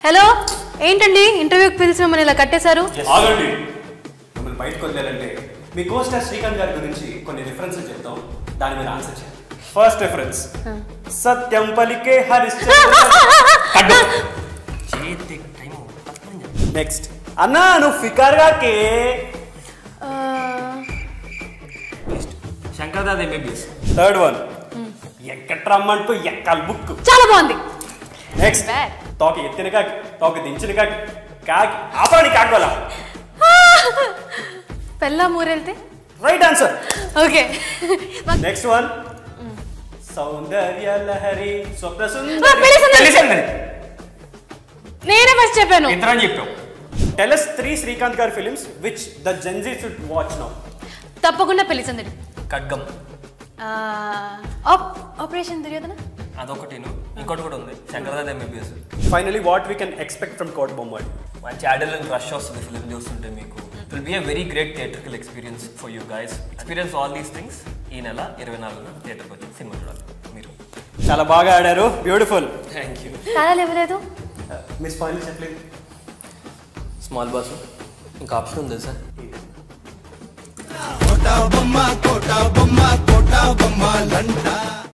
Hello ఏంటండి ఇంటర్వ్యూకి పిలిచి మిమ్మల్ని ఇలా కట్టేశారు ఆగండి మిమ్మల్ని బయటకు వదిలేదంటే మీ కోస్టార్ శ్రీకాంత్ గారి గురించి కొన్ని రిఫరెన్స్లు చెప్తాం దాని మీద ఆన్సర్ చేయండి ఫస్ట్ రిఫరెన్స్ సత్యం పలికే హరిశ్చంద్ర చేతి టైం నెక్స్ట్ అన్నా నువ్వు ఫికార్గా కే ఆ, Shankar Dada MBBS third one ఎక్కడ రమ్మంటూ ఎక్కల బుక్ చాలా బాగుంది నెక్స్ట్ Bad. తోక ఎత్తిన కాకి తోక దించిన కాకి కాకి ఆపరాని కాకోలా పెళ్ళా మూరెళ్తే right answer okay next one Soundarya Lahari Swapna ఆ, సుందరి పెళ్లి సందడి. తెలిసింది నేనే ఫస్ట్ చెప్పాను ఇద్దరని చెప్పాం టెల్ us త్రీ శ్రీకాంత్ గారి films which the Gen Z should watch now తప్పకుండా పెళ్లి సందడి ఖడ్గం ఆ, ఆప్- ఆపరేషన్ దుర్యోధన అదొకటిను ఇంకోటి కూడా ఉంది Shankar Dada MBBS finally what we can expect from Kota Bommali మంచి అడలన్ రష్ వస్తుంది ఫిలిం చూస్తుంటే మీకు will be a very great theatrical experience for you guys experience all these things ఈ నెల ఇరవై నాలుగున థియేటర్కి వచ్చి సినిమా చూడాలి మీరు చాలా బాగా ఆడారు బ్యూటిఫుల్ థ్యాంక్ యూ తాళాలు ఇవ్వలేదు మీరు స్పాయిల్ చెప్పలేదు స్మాల్ బాస్ ఇంకా ఆప్షన్ ఉంది సార్ కోటా బొమ్మ కోటా బొమ్మ కోటా బొమ్మ లంట